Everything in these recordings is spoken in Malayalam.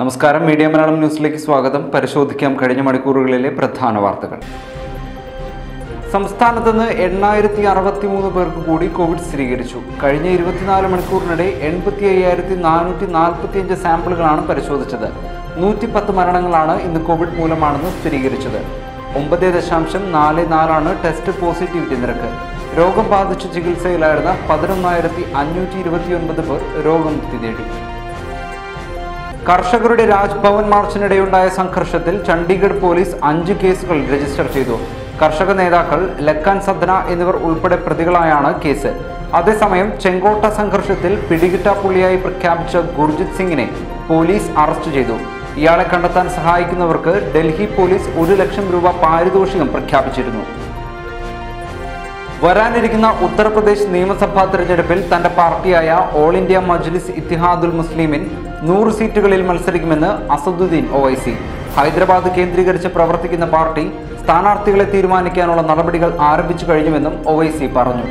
നമസ്കാരം മീഡിയ മലയാളം ന്യൂസിലേക്ക് സ്വാഗതം പരിശോധിക്കാം കഴിഞ്ഞ മണിക്കൂറുകളിലെ പ്രധാന വാർത്തകൾ സംസ്ഥാനത്ത് നിന്ന് എണ്ണായിരത്തി അറുപത്തി മൂന്ന് പേർക്ക് കൂടി കോവിഡ് സ്ഥിരീകരിച്ചു കഴിഞ്ഞ ഇരുപത്തിനാല് മണിക്കൂറിനിടെ എൺപത്തി അയ്യായിരത്തി നാനൂറ്റി നാൽപ്പത്തി അഞ്ച് സാമ്പിളുകളാണ് പരിശോധിച്ചത് നൂറ്റി പത്ത് മരണങ്ങളാണ് ഇന്ന് കോവിഡ് മൂലമാണെന്ന് സ്ഥിരീകരിച്ചത് ഒമ്പത് ദശാംശം നാല് നാലാണ് ടെസ്റ്റ് പോസിറ്റിവിറ്റി നിരക്ക് രോഗം ബാധിച്ച് ചികിത്സയിലായിരുന്ന പതിനൊന്നായിരത്തി അഞ്ഞൂറ്റി ഇരുപത്തിയൊൻപത് പേർ രോഗമുക്തി നേടി കർഷകരുടെ രാജ്ഭവൻ മാർച്ചിനിടെയുണ്ടായ സംഘർഷത്തിൽ ചണ്ഡീഗഡ് പോലീസ് അഞ്ച് കേസുകൾ രജിസ്റ്റർ ചെയ്തു കർഷക നേതാക്കൾ ലക്കാൻ സദ്ന എന്നിവർ ഉൾപ്പെടെ പ്രതികളായാണ് കേസ് അതേസമയം ചെങ്കോട്ട സംഘർഷത്തിൽ പിടികിട്ടാപ്പുള്ളിയായി പ്രഖ്യാപിച്ച ഗുർജിത് സിംഗിനെ പോലീസ് അറസ്റ്റ് ചെയ്തു ഇയാളെ കണ്ടെത്താൻ സഹായിക്കുന്നവർക്ക് ഡൽഹി പോലീസ് ഒരു ലക്ഷം രൂപ പാരിതോഷികം പ്രഖ്യാപിച്ചിരുന്നു വരാനിരിക്കുന്ന ഉത്തർപ്രദേശ് നിയമസഭാ തെരഞ്ഞെടുപ്പിൽ തന്റെ പാർട്ടിയായ ഓൾ ഇന്ത്യ മജ്ലിസ് ഇത്തിഹാദുൽ മുസ്ലിമിൻ നൂറ് സീറ്റുകളിൽ മത്സരിക്കുമെന്ന് അസദുദ്ദീൻ ഒവൈസി ഹൈദരാബാദ് കേന്ദ്രീകരിച്ച് പ്രവർത്തിക്കുന്ന പാർട്ടി സ്ഥാനാർത്ഥികളെ തീരുമാനിക്കാനുള്ള നടപടികൾ ആരംഭിച്ചു കഴിഞ്ഞുവെന്നും ഒവൈസി പറഞ്ഞു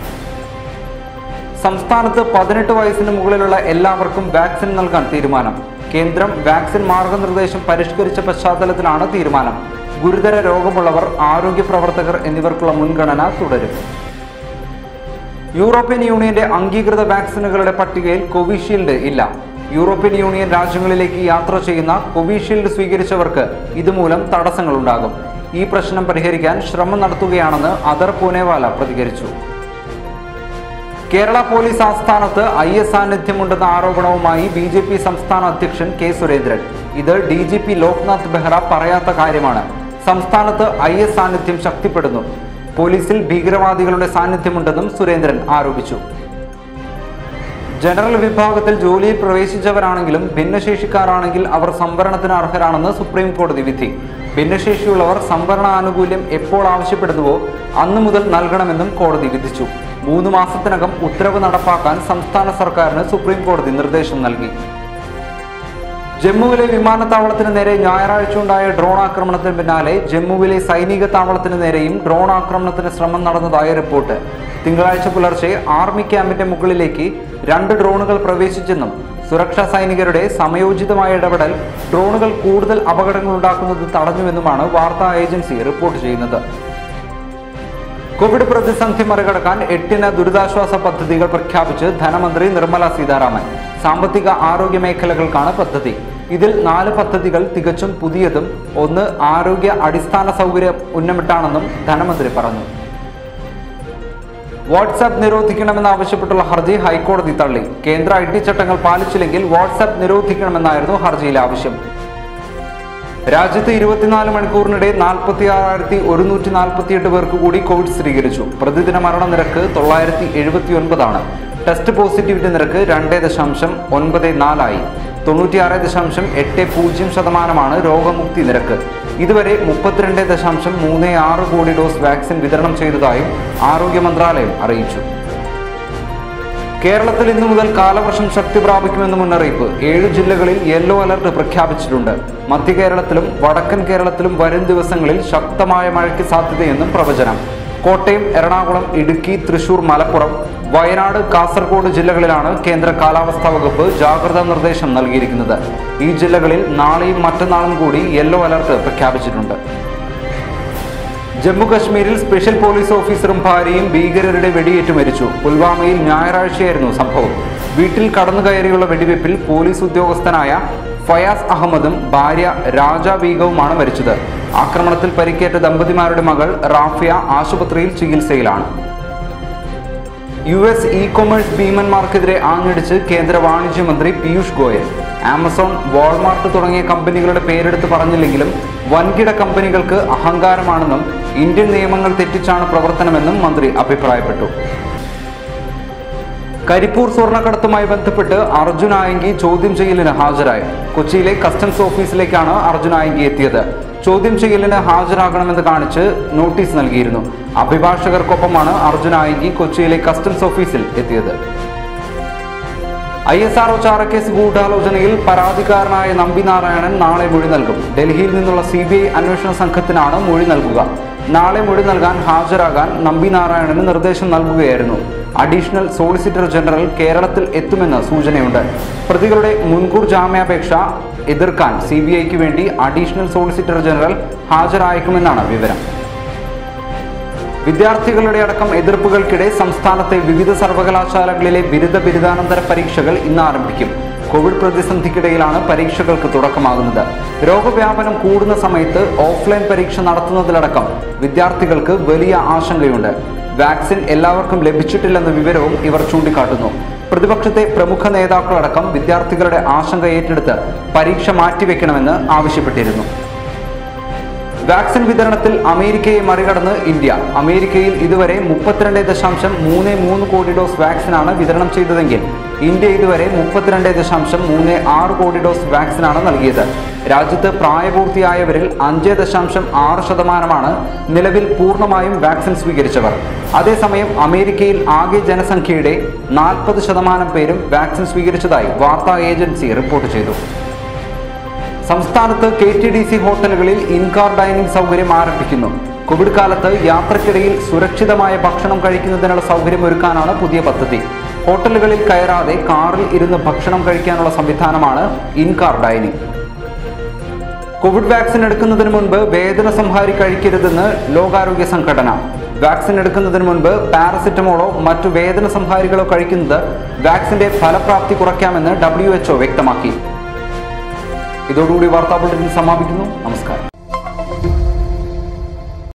സംസ്ഥാനത്ത് പതിനെട്ട് വയസ്സിന് മുകളിലുള്ള എല്ലാവർക്കും വാക്സിൻ നൽകാൻ തീരുമാനം കേന്ദ്രം വാക്സിൻ മാർഗനിർദ്ദേശം പരിഷ്കരിച്ച പശ്ചാത്തലത്തിലാണ് തീരുമാനം ഗുരുതര രോഗമുള്ളവർ ആരോഗ്യ പ്രവർത്തകർ എന്നിവർക്കുള്ള മുൻഗണന തുടരും യൂറോപ്യൻ യൂണിയന്റെ അംഗീകൃത വാക്സിനുകളുടെ പട്ടികയിൽ കോവിഷീൽഡ് ഇല്ല യൂറോപ്യൻ യൂണിയൻ രാജ്യങ്ങളിലേക്ക് യാത്ര ചെയ്യുന്ന കോവിഷീൽഡ് സ്വീകരിച്ചവർക്ക് ഇതുമൂലം തടസ്സങ്ങളുണ്ടാകും ഈ പ്രശ്നം പരിഹരിക്കാൻ ശ്രമം നടത്തുകയാണെന്ന് അദർ പൂനെവാല പ്രതികരിച്ചു കേരള പോലീസ് ആസ്ഥാനത്ത് ഐ എസ് സാന്നിധ്യമുണ്ടെന്ന ആരോപണവുമായി ബി ജെ പി സംസ്ഥാന അധ്യക്ഷൻ കെ സുരേന്ദ്രൻ ഇത് D G P Loknath Behera പറയാത്ത കാര്യമാണ് സംസ്ഥാനത്ത് ഐ എസ് സാന്നിധ്യം ശക്തിപ്പെടുന്നു പോലീസിൽ ഭീകരവാദികളുടെ സാന്നിധ്യമുണ്ടെന്നും സുരേന്ദ്രൻ ആരോപിച്ചു ജനറൽ വിഭാഗത്തിൽ ജോലിയിൽ പ്രവേശിച്ചവരാണെങ്കിലും ഭിന്നശേഷിക്കാരാണെങ്കിൽ അവർ സംവരണത്തിന് അർഹരാണെന്ന് സുപ്രീം കോടതി വിധി ഭിന്നശേഷിയുള്ളവർ സംവരണ ആനുകൂല്യം എപ്പോൾ ആവശ്യപ്പെടുന്നുവോ അന്നു മുതൽ നൽകണമെന്നും കോടതി വിധിച്ചു മൂന്ന് മാസത്തിനകം ഉത്തരവ് നടപ്പാക്കാൻ സംസ്ഥാന സർക്കാരിന് സുപ്രീം കോടതി നിർദ്ദേശം നൽകി ജമ്മുവിലെ വിമാനത്താവളത്തിന് നേരെ ഞായറാഴ്ച ഉണ്ടായ ഡ്രോൺ ആക്രമണത്തിന് പിന്നാലെ ജമ്മുവിലെ സൈനിക താവളത്തിന് നേരെയും ഡ്രോൺ ആക്രമണത്തിന് ശ്രമം നടന്നതായ റിപ്പോർട്ട് തിങ്കളാഴ്ച പുലർച്ചെ ആർമി ക്യാമ്പിന്റെ മുകളിലേക്ക് രണ്ട് ഡ്രോണുകൾ പ്രവേശിച്ചെന്നും സുരക്ഷാ സൈനികരുടെ സമയോചിതമായ ഇടപെടൽ ഡ്രോണുകൾ കൂടുതൽ അപകടങ്ങൾ ഉണ്ടാക്കുന്നത് തടഞ്ഞുവെന്നുമാണ് വാർത്താ ഏജൻസി റിപ്പോർട്ട് ചെയ്യുന്നത് കോവിഡ് പ്രതിസന്ധി മറികടക്കാൻ എട്ടിന് ദുരിതാശ്വാസ പദ്ധതികൾ പ്രഖ്യാപിച്ച് ധനമന്ത്രി നിർമ്മല സീതാരാമൻ സാമ്പത്തിക ആരോഗ്യ മേഖലകൾക്കാണ് പദ്ധതി ഇതിൽ നാല് പദ്ധതികൾ തികച്ചും പുതിയതും ഒന്ന് ആരോഗ്യ അടിസ്ഥാന സൗകര്യം ഉന്നമിട്ടാണെന്നും ധനമന്ത്രി പറഞ്ഞു വാട്സാപ്പ് നിരോധിക്കണമെന്നാവശ്യപ്പെട്ടുള്ള ഹർജി ഹൈക്കോടതി തള്ളി കേന്ദ്ര ഐ ടി ചട്ടങ്ങൾ പാലിച്ചില്ലെങ്കിൽ വാട്സാപ്പ് നിരോധിക്കണമെന്നായിരുന്നു ഹർജിയിലെ ആവശ്യം രാജ്യത്ത് ഇരുപത്തിനാല് മണിക്കൂറിനിടെ നാൽപ്പത്തി ആറായിരത്തി ഒരുന്നൂറ്റി നാൽപ്പത്തിയെട്ട് പേർക്ക് കൂടി കോവിഡ് സ്ഥിരീകരിച്ചു പ്രതിദിന മരണനിരക്ക് തൊള്ളായിരത്തി എഴുപത്തി ഒൻപതാണ് ടെസ്റ്റ് പോസിറ്റിവിറ്റി നിരക്ക് രണ്ട് ദശാംശം ഒൻപത് നാലായി തൊണ്ണൂറ്റിയാറ് ദശാംശം എട്ട് പൂജ്യം ശതമാനമാണ് രോഗമുക്തി നിരക്ക് ഇതുവരെ മുപ്പത്തിരണ്ട് ദശാംശം മൂന്ന് ആറ് കോടി ഡോസ് വാക്സിൻ വിതരണം ചെയ്തതായും ആരോഗ്യ മന്ത്രാലയം അറിയിച്ചു കേരളത്തിൽ ഇന്നു മുതൽ കാലവർഷം ശക്തി പ്രാപിക്കുമെന്ന് മുന്നറിയിപ്പ് ഏഴ് ജില്ലകളിൽ യെല്ലോ അലർട്ട് പ്രഖ്യാപിച്ചിട്ടുണ്ട് മധ്യ കേരളത്തിലും വടക്കൻ കേരളത്തിലും വരും ദിവസങ്ങളിൽ ശക്തമായ മഴയ്ക്ക് സാധ്യതയെന്നും പ്രവചനം കോട്ടയം എറണാകുളം ഇടുക്കി തൃശൂർ മലപ്പുറം വയനാട് കാസർഗോഡ് ജില്ലകളിലാണ് കേന്ദ്ര കാലാവസ്ഥാ വകുപ്പ് ജാഗ്രതാ നിർദ്ദേശം നൽകിയിരിക്കുന്നത് ഈ ജില്ലകളിൽ നാളെയും മറ്റന്നാളും കൂടി യെല്ലോ അലർട്ട് പ്രഖ്യാപിച്ചിട്ടുണ്ട് ജമ്മു കശ്മീരിൽ സ്പെഷ്യൽ പോലീസ് ഓഫീസറും ഭാര്യയും ഭീകരരുടെ വെടിയേറ്റ് മരിച്ചു പുൽവാമയിൽ ഞായറാഴ്ചയായിരുന്നു സംഭവം വീട്ടിൽ കടന്നു കയറിയുള്ള വെടിവെപ്പിൽ പോലീസ് ഉദ്യോഗസ്ഥനായ ഫയാസ് അഹമ്മദും ഭാര്യ രാജ ബീഗവുമാണ് മരിച്ചത് ആക്രമണത്തിൽ പരിക്കേറ്റ ദമ്പതിമാരുടെ മകൾ റാഫിയ ആശുപത്രിയിൽ ചികിത്സയിലാണ് യു എസ് ഇ കൊമേഴ്സ് ഭീമന്മാർക്കെതിരെ ആഞ്ഞടിച്ച് കേന്ദ്ര വാണിജ്യ മന്ത്രി പീയൂഷ് ഗോയൽ ആമസോൺ വാൾമാർട്ട് തുടങ്ങിയ കമ്പനികളുടെ പേരെടുത്ത് പറഞ്ഞില്ലെങ്കിലും വൻകിട കമ്പനികൾക്ക് അഹങ്കാരമാണെന്നും ഇന്ത്യൻ നിയമങ്ങൾ തെറ്റിച്ചാണ് പ്രവർത്തനമെന്നും മന്ത്രി അഭിപ്രായപ്പെട്ടു കരിപ്പൂർ സ്വർണ്ണക്കടത്തുമായി ബന്ധപ്പെട്ട് അർജുൻ ആയങ്കി ചോദ്യം ചെയ്യലിന് ഹാജരായി കൊച്ചിയിലെ കസ്റ്റംസ് ഓഫീസിലേക്കാണ് അർജുൻ ആയങ്കി എത്തിയത് ചോദ്യം ചെയ്യലിന് ഹാജരാകണമെന്ന് കാണിച്ച് നോട്ടീസ് നൽകിയിരുന്നു അഭിഭാഷകർക്കൊപ്പമാണ് അർജുൻ ആയങ്കി കൊച്ചിയിലെ കസ്റ്റംസ് ഓഫീസിൽ എത്തിയത് ഐ എസ് ആർ ചാരക്കേസ് ഗൂഢാലോചനയിൽ പരാതിക്കാരനായ നമ്പി നാരായണൻ നാളെ മൊഴി നൽകും ഡൽഹിയിൽ നിന്നുള്ള സി ബി ഐ അന്വേഷണ സംഘത്തിനാണ് മൊഴി നൽകുക നാളെ മൊഴി നൽകാൻ ഹാജരാകാൻ നമ്പി നാരായണന് നിർദ്ദേശം നൽകുകയായിരുന്നു അഡീഷണൽ സോളിസിറ്റർ ജനറൽ കേരളത്തിൽ എത്തുമെന്ന് സൂചനയുണ്ട് പ്രതികളുടെ മുൻകൂർ ജാമ്യാപേക്ഷ എതിർക്കാൻ സി ബി ഐക്ക് വേണ്ടി അഡീഷണൽ സോളിസിറ്റർ ജനറൽ ഹാജരായേക്കുമെന്നാണ് വിവരം വിദ്യാർത്ഥികളുടെ അടക്കം എതിർപ്പുകൾക്കിടെ സംസ്ഥാനത്തെ വിവിധ സർവകലാശാലകളിലെ ബിരുദ ബിരുദാനന്തര പരീക്ഷകൾ ഇന്ന് ആരംഭിക്കും കോവിഡ് പ്രതിസന്ധിക്കിടയിലാണ് പരീക്ഷകൾക്ക് തുടക്കമാകുന്നത് രോഗവ്യാപനം കൂടുന്ന സമയത്ത് ഓഫ്ലൈൻ പരീക്ഷ നടത്തുന്നതിലടക്കം വിദ്യാർത്ഥികൾക്ക് വലിയ ആശങ്കയുണ്ട് വാക്സിൻ എല്ലാവർക്കും ലഭിച്ചിട്ടില്ലെന്ന വിവരവും ഇവർ ചൂണ്ടിക്കാട്ടുന്നു പ്രതിപക്ഷത്തെ പ്രമുഖ നേതാക്കളടക്കം വിദ്യാർത്ഥികളുടെ ആശങ്ക ഏറ്റെടുത്ത് പരീക്ഷ മാറ്റിവെക്കണമെന്ന് ആവശ്യപ്പെട്ടിരുന്നു വാക്സിൻ വിതരണത്തിൽ അമേരിക്കയെ മറികടന്ന് ഇന്ത്യ അമേരിക്കയിൽ ഇതുവരെ മുപ്പത്തിരണ്ട് ദശാംശം മൂന്ന് മൂന്ന് കോടി ഡോസ് വാക്സിനാണ് വിതരണം ചെയ്തതെങ്കിൽ ഇന്ത്യ ഇതുവരെ മുപ്പത്തിരണ്ട് ദശാംശം മൂന്ന് ആറ് കോടി ഡോസ് വാക്സിനാണ് നൽകിയത് രാജ്യത്ത് പ്രായപൂർത്തിയായവരിൽ അഞ്ച് ദശാംശം ആറ് ശതമാനമാണ് നിലവിൽ പൂർണ്ണമായും വാക്സിൻ സ്വീകരിച്ചവർ അതേസമയം അമേരിക്കയിൽ ആകെ ജനസംഖ്യയുടെ നാൽപ്പത് ശതമാനം പേരും വാക്സിൻ സ്വീകരിച്ചതായി വാർത്താ ഏജൻസി റിപ്പോർട്ട് ചെയ്തു സംസ്ഥാനത്ത് കെ ടി ഡി സി ഹോട്ടലുകളിൽ ഇൻകാർ ഡൈനിങ് സൗകര്യം ആരംഭിക്കുന്നു കോവിഡ് കാലത്ത് യാത്രക്കിടയിൽ സുരക്ഷിതമായ ഭക്ഷണം കഴിക്കുന്നതിനുള്ള സൗകര്യം ഒരുക്കാനാണ് പുതിയ പദ്ധതി ഹോട്ടലുകളിൽ കയറാതെ കാറിൽ ഇരുന്ന് ഭക്ഷണം കഴിക്കാനുള്ള സംവിധാനമാണ് ഇൻകാർ ഡൈനിങ് കോവിഡ് വാക്സിൻ എടുക്കുന്നതിന് മുൻപ് വേദന സംഹാരി കഴിക്കരുതെന്ന് ലോകാരോഗ്യ സംഘടന വാക്സിൻ എടുക്കുന്നതിന് മുൻപ് പാരസിറ്റമോളോ മറ്റു വേദന സംഹാരികളോ കഴിക്കുന്നത് വാക്സിന്റെ ഫലപ്രാപ്തി കുറയ്ക്കാമെന്ന് ഡബ്ല്യു വ്യക്തമാക്കി ഇതോടുകൂടി വാർത്താ ബുള്ളറ്റിൻ സമാപിക്കുന്നു നമസ്കാരം